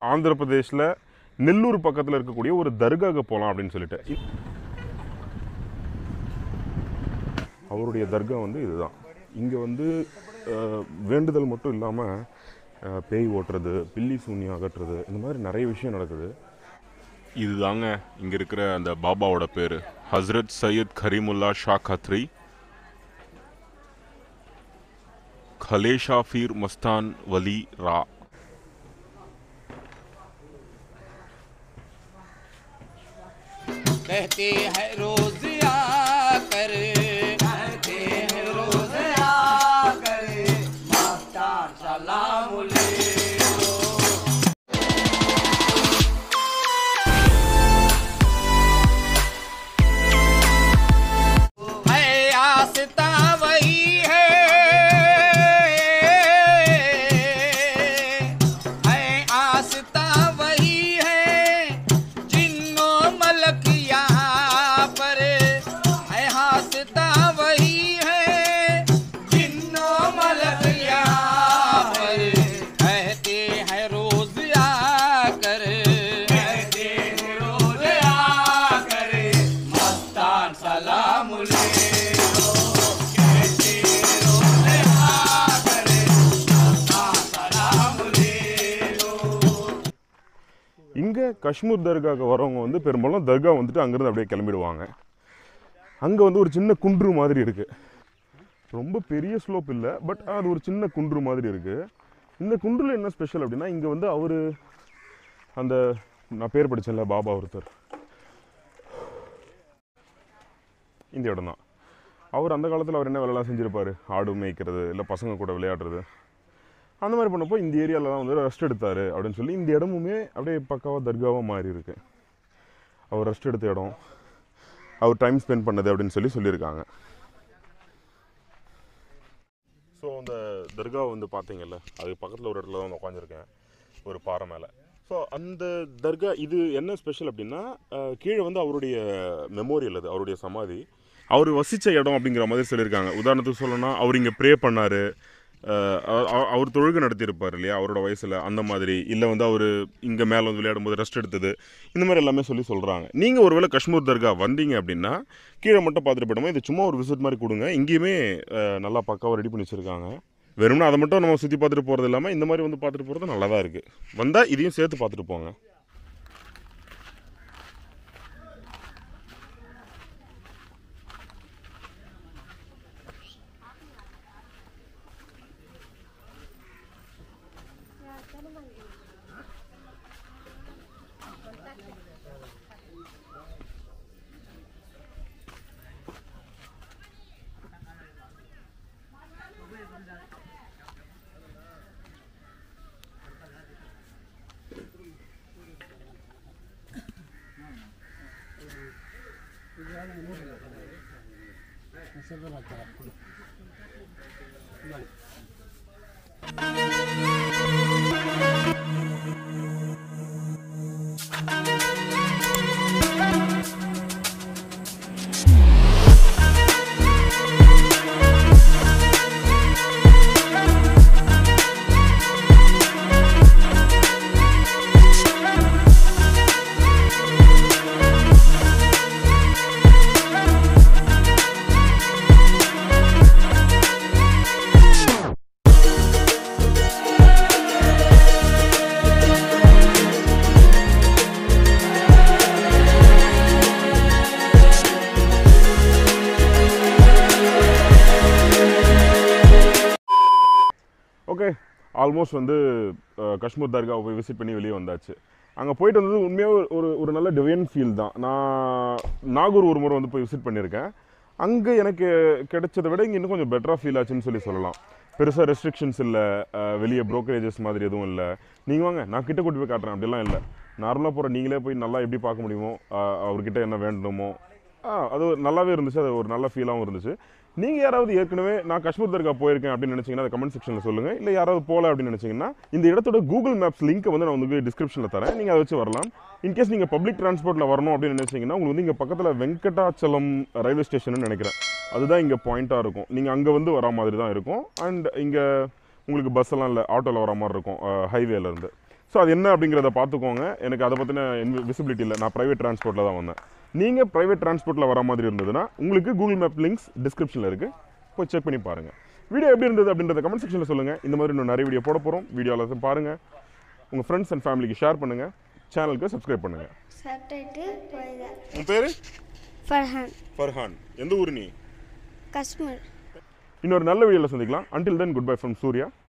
ஆந்திர பிரதேஷில் நெல்லூர் பக்கத்தில் இருக்கக்கூடிய ஒரு தர்காவுக்கு போகலாம் அப்படின்னு சொல்லிட்டு இ- அவருடைய தர்கா வந்து இதுதான் இங்கே வந்து அஹ், வேண்டுதல் மட்டும் இல்லாமல் பேய் ஓட்டுறது பில்லி சூன்யம் அகற்றுறது இந்த மாதிரி நிறைய விஷயம் நடக்குது இதுதாங்க இங்கே இருக்கிற அந்த பாபாவோட பேர் ஹஸ்ரத் சையத் கரீமுல்லா ஷா கத்ரி खलेशाफिर मस्तान वली रा कहते हैं रोज आकर कहते हैं रोज आकर माता सलाम ले है आस्था वही है है आस्था वही है जिन्नो मलक यहाँ पर है आस्था वही है जिन्नो मलक यहाँ पर कहते हैं रोज आकर कहते हैं रोज आकर मस्तान सलाम ले लो कहते हैं रोज आकर मस्तान सलाम ले लो இங்கே காஷ்மீர் தர்காவுக்கு வரவங்க வந்து பெரும்பாலும் தர்கா வந்துட்டு அங்கேருந்து அப்படியே கிளம்பிடுவாங்க அங்கே வந்து ஒரு சின்ன குன்று மாதிரி இருக்குது ரொம்ப பெரிய ஸ்லோப் இல்லை பட் அது ஒரு சின்ன குன்று மாதிரி இருக்குது இந்த குன்றில் என்ன ஸ்பெஷல் அப்படின்னா இங்கே வந்து அவர் அந்த நான் பேர் படித்தேன்ல பாபா ஒருத்தர் இந்த இடம் தான் அவர் அந்த காலத்தில் அவர் என்ன வேலைலாம் செஞ்சுருப்பார் ஆடு மேய்க்கிறது இல்லை பசங்க கூட விளையாடுறது அந்த மாதிரி பண்ணப்போ இந்த ஏரியாவில் தான் வந்து ரெஸ்ட் எடுத்தார் அப்படின்னு சொல்லி இந்த இடமுமே அப்படியே பக்காவாக தர்காவாக மாறி இருக்கு அவர் ரெஸ்ட் எடுத்த இடம் அவர் டைம் ஸ்பெண்ட் பண்ணது அப்படின்னு சொல்லி சொல்லியிருக்காங்க ஸோ அந்த தர்கா வந்து பார்த்தீங்கல்ல அது பக்கத்தில் ஒரு இடத்துல தான் உட்காந்துருக்கேன் ஒரு பாறை மேலே ஸோ அந்த தர்கா இது என்ன ஸ்பெஷல் அப்படின்னா அஹ், கீழே வந்து அவருடைய மெமோரியல் அது அவருடைய சமாதி அவர் வசித்த இடம் அப்படிங்கிற மாதிரி சொல்லியிருக்காங்க உதாரணத்துக்கு சொல்லணும்னா அவர் இங்கே ப்ரே பண்ணார் அவர் தொழுகை நடத்தியிருப்பார் இல்லையா அவரோட வயசில் அந்த மாதிரி இல்லை வந்து அவர் இங்கே மேலே வந்து விளையாடும்போது ரெஸ்ட் எடுத்தது இந்த மாதிரி எல்லாமே சொல்லி சொல்கிறாங்க நீங்கள் ஒருவேளை காஷ்மீர் தர்கா வந்தீங்க அப்படின்னா கீழே மட்டும் பார்த்துட்டு போயிடுமா இது சும்மா ஒரு விசிட் மாதிரி கொடுங்க இங்கேயுமே அஹ், நல்லா பக்காவாக ரெடி பண்ணி வச்சுருக்காங்க வெறும்னா அதை மட்டும் நம்ம சுற்றி பார்த்துட்டு போகிறது இல்லாமல் இந்த மாதிரி வந்து பார்த்துட்டு போகிறது நல்லா தான் இருக்குது வந்தால் இதையும் சேர்த்து பார்த்துட்டு போங்க ஓகே ஆல்மோஸ்ட் வந்து அஹ், காஷ்மீர் தர்காவை போய் விசிட் பண்ணி வெளியே வந்தாச்சு அங்கே போயிட்டு வந்தது உண்மையாக ஒரு ஒரு நல்ல டிவைன் ஃபீல் தான் நான் நாகூர் ஒரு முறை வந்து போய் விசிட் பண்ணியிருக்கேன் அங்கே எனக்கு கிடைச்சதை விட இங்கே இன்னும் கொஞ்சம் பெட்டராக ஃபீல் ஆச்சுன்னு சொல்லி சொல்லலாம் பெருசாக ரெஸ்ட்ரிக்ஷன்ஸ் இல்லை வெளியே ப்ரோக்கரேஜஸ் மாதிரி எதுவும் இல்லை நீங்கள் வாங்க நான் கிட்ட கூட்டி போய் காட்டுறேன் அப்படிலாம் இல்லை நார்மலாக போகிற நீங்களே போய் நல்லா எப்படி பார்க்க முடியுமோ அஹ், அவர்கிட்ட என்ன வேண்டணுமோ ஆ அது ஒரு நல்லாவே இருந்துச்சு அது ஒரு நல்ல ஃபீலாகவும் இருந்துச்சு நீங்கள் யாராவது ஏற்கனவே நான் காஷ்மீர் தர்கா போயிருக்கேன் அப்படின்னு நினச்சிங்கன்னா அதை கமெண்ட் செக்ஷனில் சொல்லுங்கள் இல்லை யாராவது போகல அப்படின்னு நினச்சிங்கன்னா இந்த இடத்தோட கூகுள் மேப்ஸ் லிங்க்கை வந்து நான் உங்களுக்கு டிஸ்கிரிப்ஷனில் தரேன் நீங்கள் அதை வச்சு வரலாம் இன்கேஸ் நீங்கள் பப்ளிக் டிரான்ஸ்போர்ட்டில் வரணும் அப்படின்னு நினச்சிங்கன்னா உங்களுக்கு வந்து இங்கே பக்கத்தில் வெங்கடாச்சலம் ரயில்வே ஸ்டேஷன் நினைக்கிறேன் அதுதான் இங்கே பாயிண்ட்டாக இருக்கும் நீங்கள் அங்கே வந்து வரா மாதிரி தான் இருக்கும் அண்ட் இங்கே உங்களுக்கு பஸ் எல்லாம் இல்லை ஆட்டோவில் வர மாதிரி இருக்கும் ஹைவேலேருந்து ஸோ அது என்ன அப்படிங்கிறத பார்த்துக்கோங்க எனக்கு அதை பற்றின விசிபிலிட்டி இல்லை நான் ப்ரைவேட் டிரான்ஸ்போர்ட்டில் தான் வந்தேன் நீங்கள் ப்ரைவேட் டிரான்ஸ்போர்ட்டில் வர மாதிரி இருந்ததுன்னா உங்களுக்கு கூகுள் மேப் லிங்க்ஸ் டிஸ்கிரிப்ஷனில் இருக்குது போய் செக் பண்ணி பாருங்கள் வீடியோ எப்படி இருந்தது அப்படின்றத கமெண்ட் செக்ஷனில் சொல்லுங்கள் இந்த மாதிரி இன்னும் நிறைய வீடியோ போட போகிறோம் வீடியோவில் பாருங்கள் உங்கள் ஃப்ரெண்ட்ஸ் அண்ட் ஃபேமிலிக்கு ஷேர் பண்ணுங்கள் சேனலுக்கு சப்ஸ்கிரைப் பண்ணுங்கள் சப்டைட்டு போயிடுறேன் உன் பேர் ஃபர்ஹான் ஃபர்ஹான் எந்த ஊர் நீ காஷ்மீர் இன்னொரு நல்ல வீடியோவில் சந்திக்கலாம் until then goodbye from Surya